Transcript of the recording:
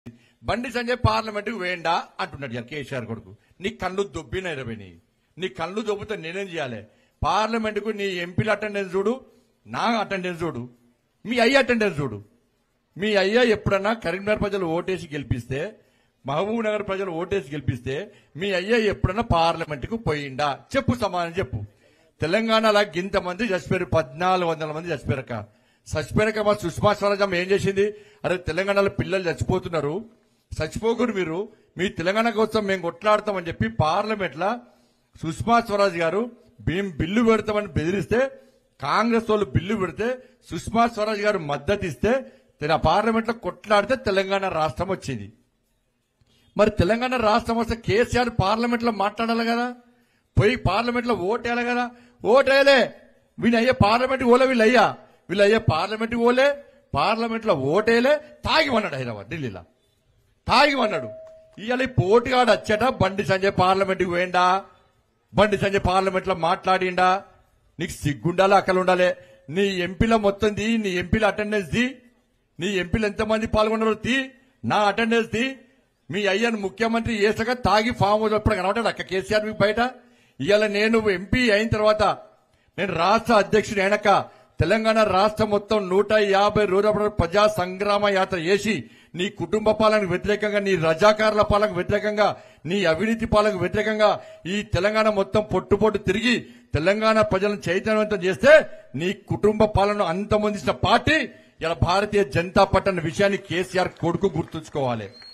బండి సంజయ్ పార్లమెంట్కి వేయండా అంటున్నాడు ఇవాళ కేసీఆర్ కొడుకు నీ కళ్ళు దొబ్బిన ఇరవై నీ నీ కళ్ళు దొబ్బితే నేనేం చేయాలి పార్లమెంట్కు నీ ఎంపీల అటెండెన్స్ చూడు నా అటెండెన్స్ చూడు మీ అయ్య అటెండెన్స్ చూడు మీ అయ్య ఎప్పుడన్నా కరీంనగర్ ప్రజలు ఓటేసి గెలిపిస్తే మహబూబ్ నగర్ ప్రజలు ఓటేసి గెలిపిస్తే మీ అయ్య ఎప్పుడన్నా పార్లమెంట్కు పోయిండా చెప్పు సమాధానం చెప్పు తెలంగాణలో ఇంతమంది చచ్చిపోయారు పద్నాలుగు వందల మంది చచ్చిపోయారక చచ్చిపోయాక మా సుష్మా స్వరాజ్ అమ్మ ఏం చేసింది అరే తెలంగాణలో పిల్లలు చచ్చిపోతున్నారు చచ్చిపోకూరు మీరు మీ తెలంగాణ కోసం మేము కొట్లాడతామని చెప్పి పార్లమెంట్ లా సుష్మా స్వరాజ్ గారు మేము బిల్లు పెడతామని బెదిరిస్తే కాంగ్రెస్ వాళ్ళు బిల్లు పెడితే సుష్మా స్వరాజ్ గారు మద్దతు ఇస్తే తెల- పార్లమెంట్ లో కొట్లాడితే తెలంగాణ రాష్ట్రం వచ్చింది మరి తెలంగాణ రాష్ట్రం వస్తే కేసీఆర్ పార్లమెంట్ లో మాట్లాడాలి కదా పోయి పార్లమెంట్ లో ఓటేయాలి కదా ఓటేయలే వీళ్ళు అయ్యే పార్లమెంట్ ఓలే వీళ్ళు అయ్యా వీళ్ళు అయ్యే పార్లమెంట్ ఓలే పార్లమెంట్ లో ఓటేయలే తాగి ఉన్నాడు హైదరాబాద్ ఢిల్లీలో తాగి ఉన్నాడు ఇవాళ ఈ పోటీగాడు వచ్చాట బండి సంజయ్ పార్లమెంట్కి పోయిండా బండి సంజయ్ పార్లమెంట్ లో మాట్లాడిండా నీకు సిగ్గుండాలి అక్కలు ఉండాలి నీ ఎంపీల మొత్తం ది నీ ఎంపీల అటెండెన్స్ ది నీ ఎంపీలు ఎంతమంది పాల్గొన్నారో తీ నా అటెండెన్స్ ది మీ అయ్యను ముఖ్యమంత్రి చేసాక తాగి ఫామ్ హౌస్ ఎప్పుడు కనబడ్డాడు అక్క కేసీఆర్ మీకు బయట ఇవాళ నేను ఎంపీ అయిన తర్వాత నేను రాష్ట్ర అధ్యక్షుడు అయినాక తెలంగాణ రాష్ట్రం మొత్తం నూట యాభై రోజుల ప్రజా సంగ్రామ యాత్ర చేసి నీ కుటుంబ పాలనకు వ్యతిరేకంగా నీ రజాకారుల పాలనకు వ్యతిరేకంగా నీ అవినీతి పాలనకు వ్యతిరేకంగా ఈ తెలంగాణ మొత్తం పొట్టు పొట్టు తిరిగి తెలంగాణ ప్రజలను చైతన్యవంతం చేస్తే నీ కుటుంబ పాలన అంతమొందించిన పార్టీ ఇలా భారతీయ జనతా పార్టీ అన్న విషయాన్ని కేసీఆర్ కొడుకు గుర్తుంచుకోవాలి